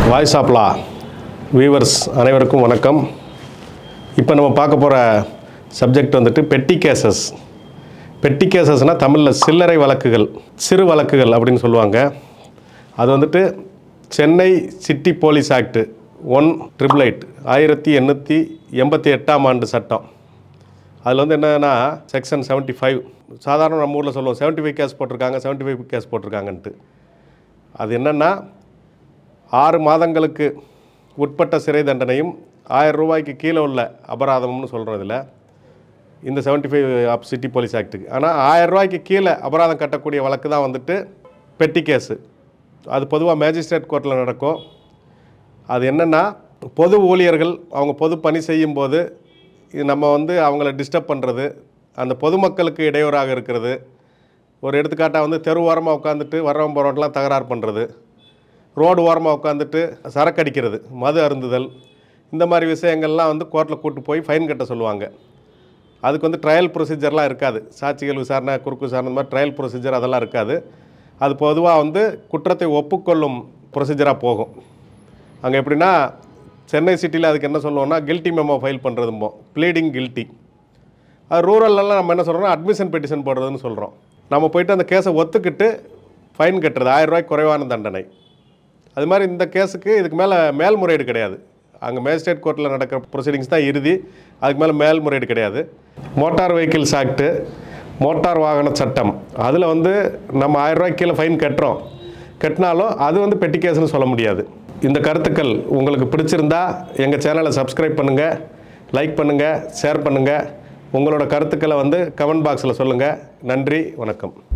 voice of law viewers அனைவருக்கும் வணக்கம் இப்போ நம்ம பார்க்க போகிற சப்ஜெக்ட் வந்துட்டு பெட்டி கேசஸ் பெட்டி கேசஸ்னால் தமிழில் சில்லறை வழக்குகள் சிறு வழக்குகள் அப்படின்னு சொல்லுவாங்க அது வந்துட்டு Chennai city police act one triple eight ஆயிரத்தி எண்ணூற்றி எண்பத்தி எட்டாம் ஆண்டு சட்டம் அதில் வந்து என்னன்னா செக்ஷன் 75 ஃபைவ் சாதாரண நம்ம ஊரில் சொல்லுவோம் 75 ஃபைவ் கேஸ் போட்டிருக்காங்க 75 ஃபைவ் கேஸ் போட்டிருக்காங்கன்ட்டு அது என்னென்னா ஆறு மாதங்களுக்கு உட்பட்ட சிறை தண்டனையும் ஆயிரம் ரூபாய்க்கு கீழே உள்ள அபராதம்னு சொல்கிறோம் இதில் இந்த 75 ஃபைவ் ஆஃப் சிட்டி போலீஸ் ஆக்ட்டுக்கு ஆனால் ஆயிரம் ரூபாய்க்கு கீழே அபராதம் கட்டக்கூடிய வழக்கு தான் வந்துட்டு பெட்டி கேஸு அது பொதுவாக மேஜிஸ்ட்ரேட் கோர்ட்டில் நடக்கும் அது என்னென்னா பொது ஊழியர்கள் அவங்க பொது பணி செய்யும்போது இது நம்ம வந்து அவங்கள டிஸ்டர்ப் பண்ணுறது அந்த பொதுமக்களுக்கு இடையூறாக இருக்கிறது ஒரு எடுத்துக்காட்டாக வந்து தெரு ஓரமாக உட்காந்துட்டு வர்றவன் போகிறவன்லாம் தகராறு பண்ணுறது ரோடு ஓரமாக உட்காந்துட்டு சரக்கு அடிக்கிறது மது அருந்துதல் இந்த மாதிரி விஷயங்கள்லாம் வந்து கோர்ட்டில் கூட்டு போய் ஃபைன் கட்ட சொல்லுவாங்க அதுக்கு வந்து ட்ரையல் ப்ரொசீஜர்லாம் இருக்காது சாட்சிகள் விசாரணை குறுக்கு விசாரணை இந்த மாதிரி ட்ரையல் ப்ரொசீஜர் அதெல்லாம் இருக்காது அது பொதுவாக வந்து குற்றத்தை ஒப்புக்கொள்ளும் ப்ரொசீஜராக போகும் அங்கே எப்படின்னா சென்னை சிட்டியில் அதுக்கு என்ன சொல்லுவோம்னா கில்ட்டி மெமோ ஃபைல் பண்ணுறதும்போ ப்ளீடிங் கில்ட்டி அது ரூரல்லாம் நம்ம என்ன சொல்கிறோம்னா அட்மிஷன் பெட்டிஷன் போடுறதுன்னு சொல்கிறோம் நம்ம போயிட்டு அந்த கேஸை ஒத்துக்கிட்டு ஃபைன் கட்டுறது ஆயிரம் ரூபாய்க்கு குறைவான தண்டனை அது மாதிரி இந்த கேஸுக்கு இதுக்கு மேலே மேல்முறையீடு கிடையாது அங்கே மேஜிஸ்ட்ரேட் கோர்ட்டில் நடக்கிற ப்ரொசீடிங்ஸ் தான் இறுதி அதுக்கு மேலே மேல்முறையீடு கிடையாது மோட்டார் வெஹிக்கிள்ஸ் ஆக்ட்டு மோட்டார் வாகன சட்டம் அதில் வந்து நம்ம ஆயிரம் ரூபாய்க்கு கீழே ஃபைன் கட்டுறோம் கட்டினாலும் அது வந்து பெட்டி கேஸ்னு சொல்ல முடியாது இந்த கருத்துக்கள் உங்களுக்கு பிடிச்சிருந்தா எங்கள் சேனலை சப்ஸ்கிரைப் பண்ணுங்கள் லைக் பண்ணுங்கள் ஷேர் பண்ணுங்கள் உங்களோட கருத்துக்களை வந்து கமெண்ட் பாக்ஸில் சொல்லுங்கள் நன்றி வணக்கம்